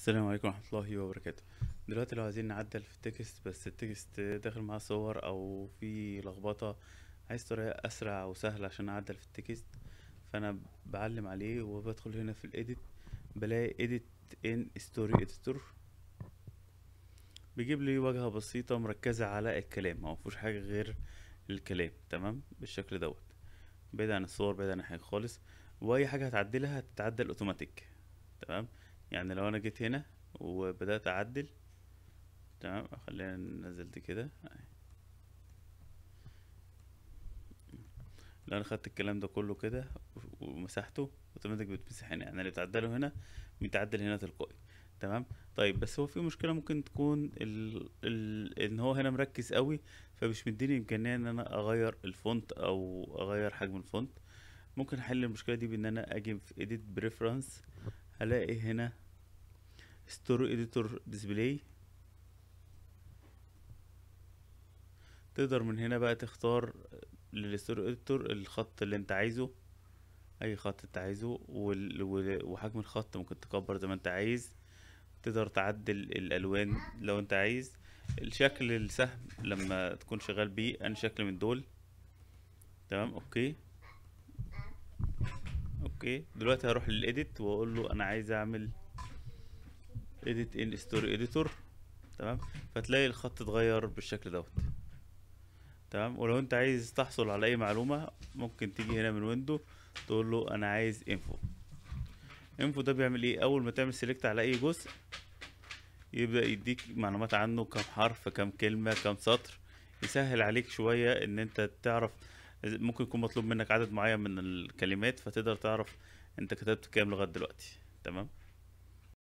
السلام عليكم ورحمة الله وبركاته دلوقتي لو عايزين نعدل في التكست بس التكست داخل معاه صور او في لخبطة عايز طريقة اسرع وسهلة عشان اعدل في التكست فانا بعلم عليه وبدخل هنا في الايديت بلاقي edit in story editor بيجيب لي واجهة بسيطة مركزة على الكلام ما مفيهوش حاجة غير الكلام تمام بالشكل دوت بعيد عن الصور بعيد عن حاجة خالص واي حاجة هتعدلها هتتعدل اوتوماتيك تمام يعني لو انا جيت هنا وبدأت اعدل تمام خلينا ننزل دي كده لو انا خدت الكلام ده كله كده ومسحته اوتوماتيك بيتمسح هنا يعني اللي بتعدله هنا بيتعدل هنا تلقائي تمام طيب بس هو في مشكله ممكن تكون ال... ال... ان هو هنا مركز قوي فمش مديني امكانيه ان انا اغير الفونت او اغير حجم الفونت ممكن احل المشكله دي بان انا اجي في edit preference هلاقي هنا ستوري اديتور ديسبلاي تقدر من هنا بقى تختار للستوري اديتور الخط اللي انت عايزه اي خط انت عايزه وال... وال- وحجم الخط ممكن تكبر زي ما انت عايز تقدر تعدل الالوان لو انت عايز الشكل السهم لما تكون شغال بيه انا شكل من دول تمام اوكي اوكي دلوقتي هروح للايديت واقول له انا عايز اعمل edit in story editor تمام فتلاقي الخط اتغير بالشكل دوت تمام ولو انت عايز تحصل على اي معلومة ممكن تيجي هنا من ويندو تقول له انا عايز info info ده بيعمل ايه اول ما تعمل select على اي جزء يبدأ يديك معلومات عنه كم حرف كم كلمة كم سطر يسهل عليك شوية ان انت تعرف ممكن يكون مطلوب منك عدد معين من الكلمات فتقدر تعرف انت كتبت كام لغاية دلوقتي تمام